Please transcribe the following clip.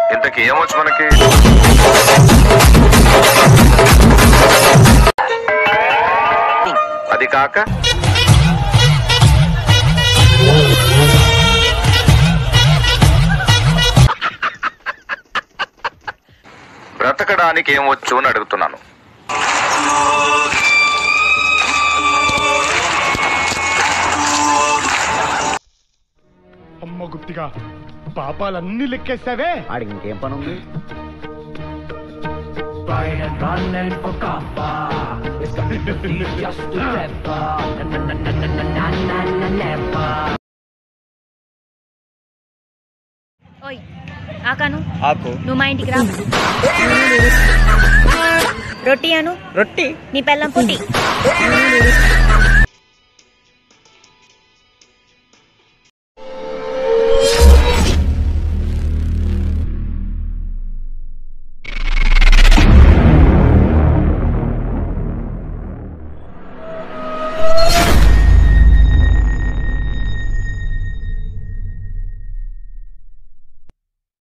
ఇంతకీ ఏమొచ్చు మనకి అది కాక బ్రతకడానికి ఏమొచ్చు అని అడుగుతున్నాను అమ్మ గుప్తిగా పాపాలన్నీ లెక్కేస్తావే ఆడికి ఇంకేం పని ఉంది Riding, running for cover. It's got the beat just to clever. Na na na na na na na na never. ఓయ్ ఆకాను ఆకు నువ్వు మా ఇంటికి రా రొట్టి అను రొట్టి నీ పెళ్ళం పుట్టి